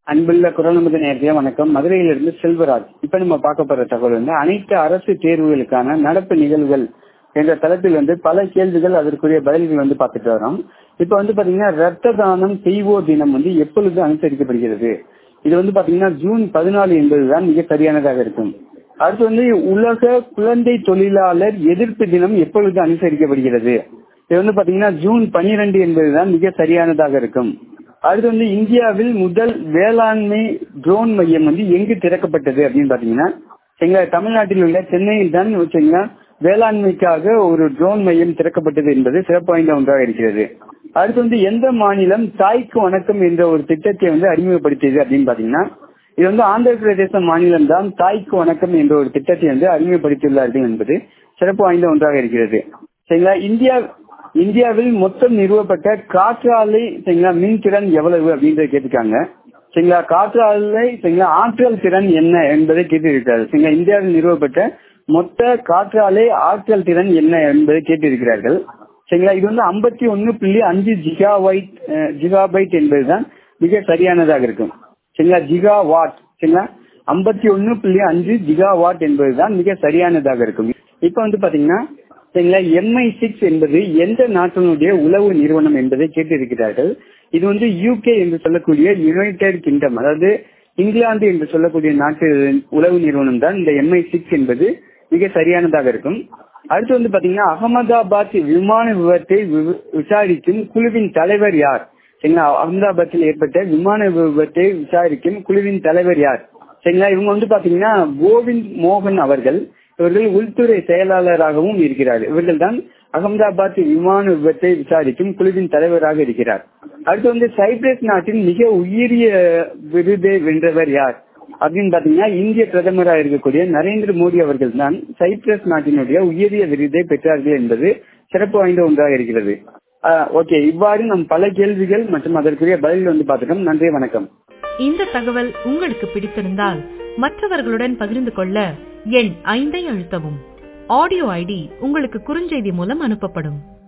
அன்புள்ள குரல் நமது நேரடியா வணக்கம் மதுரையிலிருந்து செல்வராஜ் இப்ப நம்ம பார்க்க போற தகவல் வந்து அனைத்து அரசு தேர்வுகளுக்கான நடப்பு நிகழ்வுகள் என்ற தலைப்பில் வந்து பல கேள்விகள் அதற்குரிய பதில்கள் வந்து பார்த்துட்டு வரோம் இப்ப வந்து பாத்தீங்கன்னா ரத்த தானம் செய்வோர் தினம் வந்து எப்பொழுது அனுசரிக்கப்படுகிறது இது வந்து பாத்தீங்கன்னா ஜூன் பதினாலு என்பதுதான் மிக சரியானதாக இருக்கும் அடுத்து வந்து உலக குழந்தை தொழிலாளர் எதிர்ப்பு தினம் எப்பொழுது அனுசரிக்கப்படுகிறது இது வந்து பாத்தீங்கன்னா ஜூன் பனிரெண்டு என்பதுதான் மிக சரியானதாக இருக்கும் அடுத்து வந்து இந்தியாவில் முதல் வேளாண்மை ட்ரோன் மையம் வந்து எங்கு திறக்கப்பட்டது அப்படின்னு பாத்தீங்கன்னா எங்க தமிழ்நாட்டில் உள்ள சென்னையில் தான் வச்சுங்களா வேளாண்மைக்காக ஒரு ட்ரோன் மையம் திறக்கப்பட்டது என்பது சிறப்பு வாய்ந்த ஒன்றாக இருக்கிறது அடுத்து வந்து எந்த மாநிலம் தாய்க்கு வணக்கம் என்ற ஒரு திட்டத்தை வந்து அறிமுகப்படுத்தியது அப்படின்னு பாத்தீங்கன்னா இது வந்து ஆந்திர பிரதேச மாநிலம் தான் தாய்க்கு வணக்கம் என்ற ஒரு திட்டத்தை வந்து அறிமுகப்படுத்தியுள்ளார்கள் என்பது சிறப்பு வாய்ந்த ஒன்றாக இருக்கிறது சரிங்களா இந்தியா இந்தியாவில் மொத்தம் நிறுவப்பட்ட காற்றாலை சரிங்களா மின்திறன் எவ்வளவு அப்படின்றத கேட்டிருக்காங்க சரிங்களா காற்றாலை சரிங்களா ஆற்றல் திறன் என்ன என்பதை கேட்டிருக்கிறார் சரிங்களா இந்தியாவில் நிறுவப்பட்ட மொத்த காற்றாலை ஆற்றல் திறன் என்ன என்பதை கேட்டிருக்கிறார்கள் சரிங்களா இது வந்து ஐம்பத்தி ஒன்னு புள்ளி அஞ்சு ஜிகாவைட் ஜிகாபைட் என்பதுதான் மிக சரியானதாக இருக்கும் சரிங்களா ஜிகா வாட் சரிங்களா ஐம்பத்தி ஒன்னு புள்ளி அஞ்சு ஜிகா வாட் என்பதுதான் மிக சரியானதாக இருக்கும் இப்ப வந்து பாத்தீங்கன்னா சரிங்களா எம்ஐ சிக்ஸ் என்பது எந்த நாட்டினுடைய உளவு நிறுவனம் என்பதை கேட்டிருக்கிறார்கள் இது வந்து யூகே என்று சொல்லக்கூடிய யுனைடெட் கிங்டம் அதாவது இங்கிலாந்து என்று சொல்லக்கூடிய நாட்டு உளவு நிறுவனம் தான் இந்த எம்ஐ சிக்ஸ் என்பது மிக சரியானதாக இருக்கும் அடுத்து வந்து பாத்தீங்கன்னா அகமதாபாத் விமான விபத்தை விசாரிக்கும் குழுவின் தலைவர் யார் சரிங்களா அகமதாபாத்தில் ஏற்பட்ட விமான விபத்தை விசாரிக்கும் குழுவின் தலைவர் யார் சரிங்களா இவங்க வந்து பாத்தீங்கன்னா கோவிந்த் மோகன் அவர்கள் இவர்கள் உள்துறை செயலாளராகவும் இருக்கிறார் இவர்கள் தான் அகமதாபாத் விமான விபத்தை விசாரிக்கும் குழுவின் தலைவராக இருக்கிறார் அடுத்து வந்து சைப்ரஸ் நாட்டின் மிக உயரிய விருதை வென்றவர் யார் அப்படின்னு பாத்தீங்கன்னா இந்திய பிரதமராக இருக்கக்கூடிய நரேந்திர மோடி அவர்கள் தான் சைப்ரஸ் நாட்டினுடைய உயரிய விருதை பெற்றார்கள் என்பது சிறப்பு வாய்ந்த ஒன்றாக இருக்கிறது ஓகே இவ்வாறு நம் பல கேள்விகள் மற்றும் அதற்குரிய பதில் வந்து பார்த்துட்டோம் நன்றி வணக்கம் இந்த தகவல் உங்களுக்கு பிடித்திருந்தால் மற்றவர்களுடன் பகிர்ந்து கொள்ள எண் ஐந்தை அழுத்தவும் ஆடியோ ஐடி உங்களுக்கு குறுஞ்செய்தி மூலம் அனுப்பப்படும்